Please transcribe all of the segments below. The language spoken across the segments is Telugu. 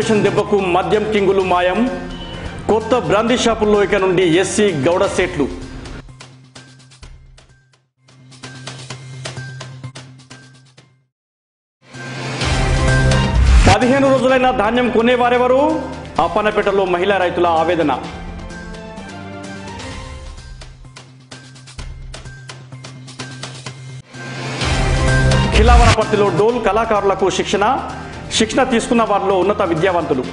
కార్పొరేషన్ దెబ్బకు మద్యం కింగులు మాయం కొత్త బ్రాందీ షాపుల్లో ఇక నుండి ఎస్సీ గౌడ సెట్లు పదిహేను రోజులైన ధాన్యం కొనేవారెవరు అప్పన్నపేటలో మహిళా రైతుల ఆవేదన ఖిలావరపర్తిలో డోల్ కళాకారులకు శిక్షణ శిక్షణ తీసుకున్న వారిలో ఉన్నత విద్యావంతులు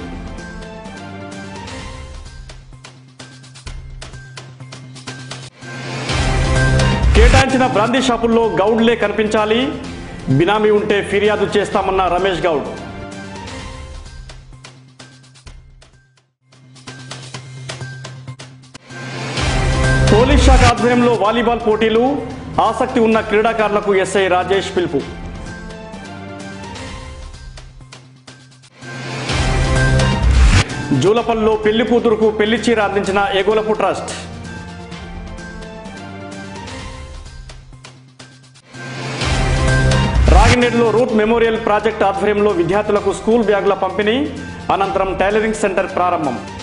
కేటాయించిన బ్రాందీ షాపుల్లో గౌడ్లే కనిపించాలి బినామీ ఉంటే ఫిర్యాదు చేస్తామన్న రమేష్ గౌడ్ పోలీస్ శాఖ ఆధ్వర్యంలో వాలీబాల్ పోటీలు ఆసక్తి ఉన్న క్రీడాకారులకు ఎస్ఐ రాజేష్ పిలుపు జూలపల్లిలో పెళ్లి కూతురుకు పెళ్లి చీర అందించిన ఎగోలపు ట్రస్ట్ రాగినేడులో రూట్ మెమోరియల్ ప్రాజెక్ట్ ఆధ్వర్యంలో విద్యార్థులకు స్కూల్ బ్యాగుల పంపిణీ అనంతరం టైలరింగ్ సెంటర్ ప్రారంభం